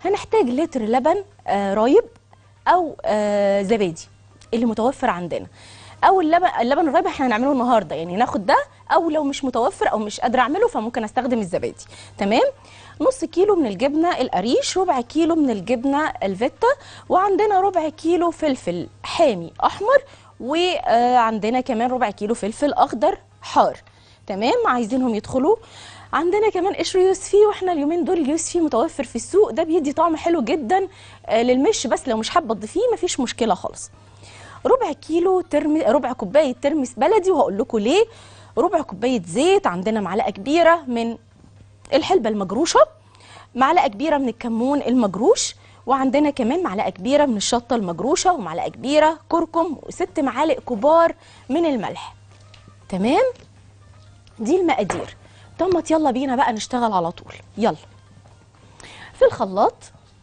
هنحتاج لتر لبن آه رايب او آه زبادي اللي متوفر عندنا او اللبن اللبن الرايب احنا هنعمله النهارده يعني ناخد ده او لو مش متوفر او مش قادره اعمله فممكن استخدم الزبادي تمام نص كيلو من الجبنه القريش ربع كيلو من الجبنه الفيتا وعندنا ربع كيلو فلفل حامي احمر وعندنا كمان ربع كيلو فلفل اخضر حار تمام عايزينهم يدخلوا عندنا كمان قشر يوسفي واحنا اليومين دول اليوسفي متوفر في السوق ده بيدي طعم حلو جدا آه، للمش بس لو مش حابه تضيفيه مفيش مشكله خالص ربع كيلو ترمس ربع كوبايه ترمس بلدي وهقول لكم ليه ربع كوبايه زيت عندنا معلقه كبيره من الحلبه المجروشه معلقه كبيره من الكمون المجروش وعندنا كمان معلقه كبيره من الشطه المجروشه ومعلقه كبيره كركم وست معالق كبار من الملح تمام دي المقادير طمت يلا بينا بقى نشتغل على طول يلا في الخلاط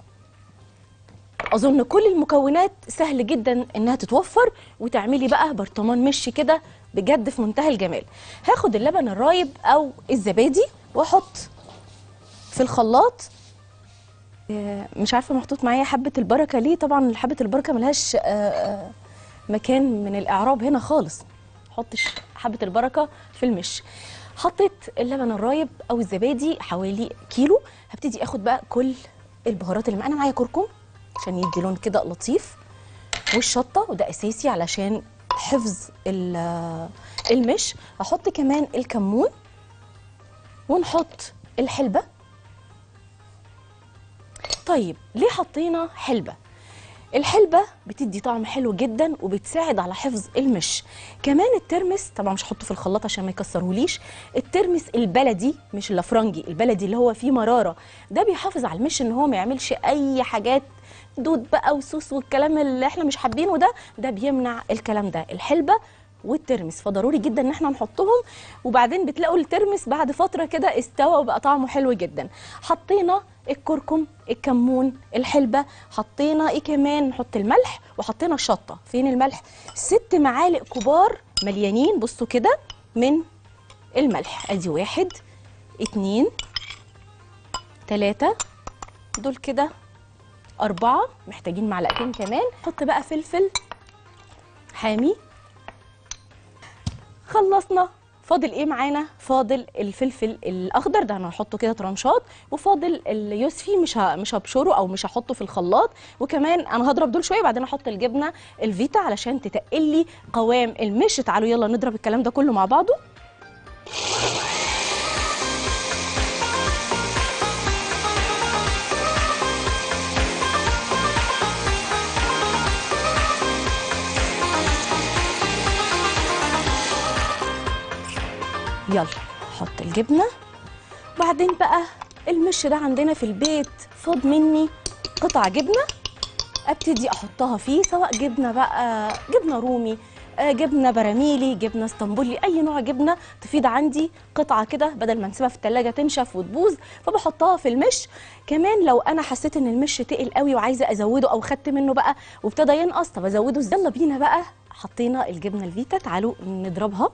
اظن كل المكونات سهل جدا انها تتوفر وتعملي بقى برطمان مش كده بجد في منتهى الجمال هاخد اللبن الرايب او الزبادي واحط في الخلاط آه، مش عارفه محطوط معايا حبه البركه ليه طبعا حبه البركه ملهاش آه، آه، مكان من الاعراب هنا خالص حطش حبه البركه في المش حطيت اللبن الرايب او الزبادي حوالي كيلو هبتدي اخد بقى كل البهارات اللي معانا معايا كركم عشان يدي لون كده لطيف والشطه وده اساسي علشان حفظ ال- المش هحط كمان الكمون ونحط الحلبه طيب ليه حطينا حلبة؟ الحلبة بتدي طعم حلو جدا وبتساعد على حفظ المش كمان الترمس طبعا مش هحطه في الخلاط عشان ما يكسرهوليش الترمس البلدي مش الافرنجي البلدي اللي هو فيه مرارة ده بيحافظ على المش ان هو ما يعملش اي حاجات دود بقى وسوس والكلام اللي احنا مش حابينه ده ده بيمنع الكلام ده الحلبة والترمس فضروري جدا ان احنا نحطهم وبعدين بتلاقوا الترمس بعد فتره كده استوى وبقى طعمه حلو جدا حطينا الكركم الكمون الحلبه حطينا ايه كمان نحط الملح وحطينا الشطه فين الملح ست معالق كبار مليانين بصوا كده من الملح ادي واحد اتنين تلاتة دول كده أربعة محتاجين معلقتين كمان حط بقى فلفل حامي خلصنا فاضل ايه معانا فاضل الفلفل الاخضر ده انا هحطه كده ترانشات وفاضل اليوسفي مش ه... مش هبشره او مش هحطه في الخلاط وكمان انا هضرب دول شويه بعدين احط الجبنه الفيتا علشان تتقل لي قوام المش تعالوا يلا نضرب الكلام ده كله مع بعضه يلا حط الجبنه وبعدين بقى المش ده عندنا في البيت فاض مني قطع جبنه ابتدي احطها فيه سواء جبنه بقى جبنه رومي آه، جبنه براميلي جبنه اسطنبولي اي نوع جبنه تفيد عندي قطعه كده بدل ما نسيبها في التلاجة تنشف وتبوظ فبحطها في المش كمان لو انا حسيت ان المش تقل قوي وعايزه ازوده او خدت منه بقى وابتدى ينقص طب ازوده إزاي؟ يلا بينا بقى حطينا الجبنه الفيتا تعالوا نضربها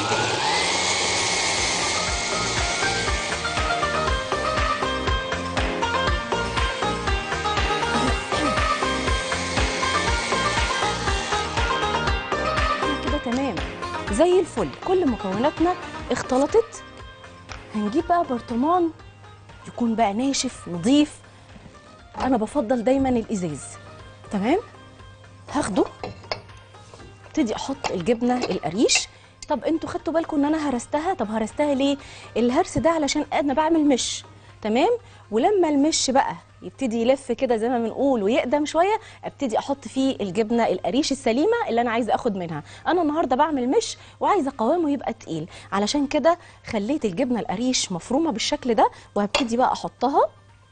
كده تمام زي الفل كل مكوناتنا اختلطت هنجيب بقى برطمان يكون بقى ناشف نظيف انا بفضل دايما الازاز تمام هاخده ابتدي احط الجبنه القريش طب انتوا خدتوا بالكم ان انا هرستها طب هرستها ليه الهرس ده علشان انا بعمل مش تمام ولما المش بقى يبتدي يلف كده زي ما بنقول ويقدم شويه ابتدي احط فيه الجبنه القريش السليمه اللي انا عايزه اخد منها انا النهارده بعمل مش وعايزه قوامه يبقى تقيل علشان كده خليت الجبنه القريش مفرومه بالشكل ده وهبتدي بقى احطها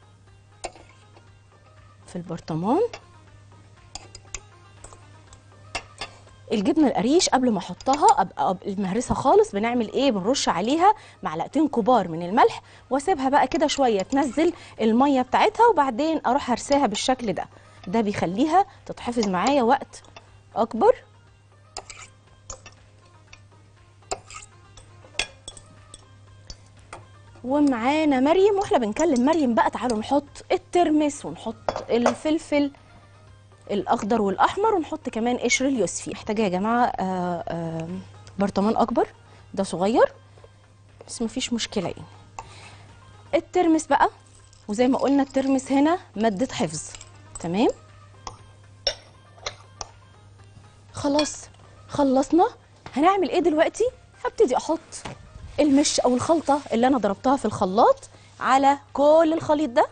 في البرطمان الجبنه القريش قبل ما احطها ابقى أب- مهرسها خالص بنعمل ايه بنرش عليها معلقتين كبار من الملح واسيبها بقى كده شويه تنزل الميه بتاعتها وبعدين اروح هرساها بالشكل ده ده بيخليها تتحفظ معايا وقت اكبر ومعانا مريم واحنا بنكلم مريم بقى تعالوا نحط الترمس ونحط الفلفل الاخضر والاحمر ونحط قشر قشر اليوسفي محتاجه يا جماعه آه، آه، برطمان اكبر ده صغير بس مفيش مشكله يعني الترمس بقى وزي ما قلنا الترمس هنا ماده حفظ تمام خلاص خلصنا هنعمل ايه دلوقتي هبتدي احط المش او الخلطه اللي انا ضربتها في الخلاط على كل الخليط ده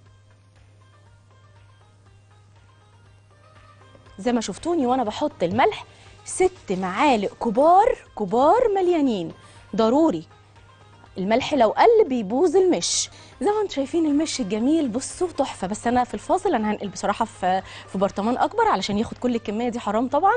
زي ما شفتوني وانا بحط الملح ست معالق كبار كبار مليانين ضروري الملح لو قل بيبوظ المش زي ما انتم شايفين المش الجميل بصوا تحفه بس انا في الفاصل انا هنقل بصراحه في في برطمان اكبر علشان ياخد كل الكميه دي حرام طبعا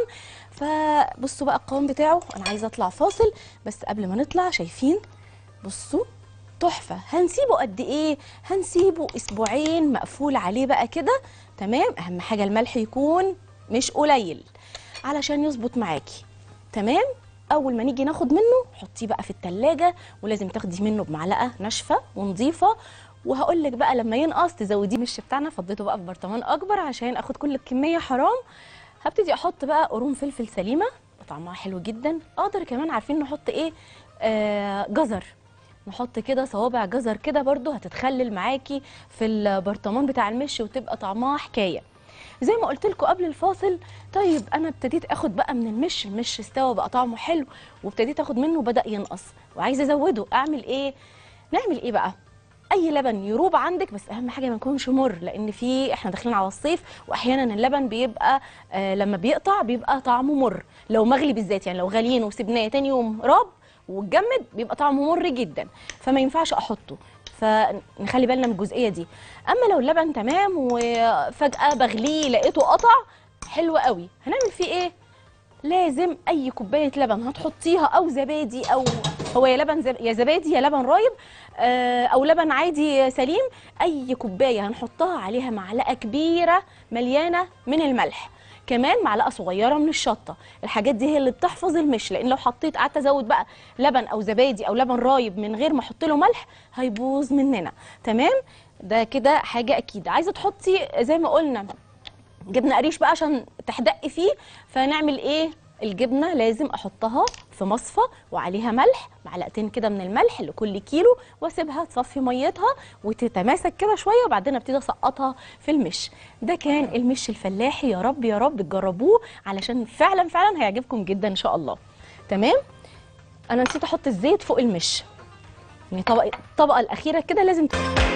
فبصوا بقى القوام بتاعه انا عايزه اطلع فاصل بس قبل ما نطلع شايفين بصوا تحفه هنسيبه قد ايه هنسيبه اسبوعين مقفول عليه بقى كده تمام اهم حاجه الملح يكون مش قليل علشان يظبط معاكي تمام اول ما نيجي ناخد منه حطيه بقى في التلاجة ولازم تاخدي منه بمعلقه ناشفه ونظيفه وهقول لك بقى لما ينقص تزوديه المش بتاعنا فضيته بقى في برطمان اكبر عشان اخد كل الكميه حرام هبتدي احط بقى قرون فلفل سليمه طعمها حلو جدا اقدر كمان عارفين نحط ايه آه جزر نحط كده صوابع جزر كده برضو هتتخلل معاكي في البرطمان بتاع المش وتبقى طعمها حكايه زي ما قلت لكم قبل الفاصل طيب انا ابتديت اخد بقى من المش المش استوى بقى طعمه حلو وابتديت اخد منه بدا ينقص وعايزه ازوده اعمل ايه نعمل ايه بقى اي لبن يروب عندك بس اهم حاجه ما يكونش مر لان في احنا داخلين على الصيف واحيانا اللبن بيبقى آه لما بيقطع بيبقى طعمه مر لو مغلي بالذات يعني لو غاليين وسبناه تاني يوم راب واتجمد بيبقى طعمه مر جدا فما ينفعش احطه فنخلي بالنا من الجزئيه دي اما لو اللبن تمام وفجاه بغليه لقيته قطع حلو قوي هنعمل فيه ايه لازم اي كوبايه لبن هتحطيها او زبادي او هو يا لبن زب... يا زبادي يا لبن رايب آه، او لبن عادي سليم اي كوبايه هنحطها عليها معلقه كبيره مليانه من الملح كمان معلقه صغيره من الشطه الحاجات دي هي اللي بتحفظ المش لان لو حطيت قعدت ازود بقى لبن او زبادي او لبن رايب من غير ما احط له ملح هيبوظ مننا تمام ده كده حاجه اكيد عايزه تحطي زي ما قلنا جبنه قريش بقى عشان تحدقي فيه فنعمل ايه الجبنه لازم احطها في مصفى وعليها ملح معلقتين كده من الملح لكل كيلو واسيبها تصفي ميتها وتتماسك كده شويه وبعدين ابتدي اسقطها في المش ده كان المش الفلاحي يا رب يا رب تجربوه علشان فعلا فعلا هيعجبكم جدا ان شاء الله تمام انا نسيت احط الزيت فوق المش يعني طبقه الطبقه الاخيره كده لازم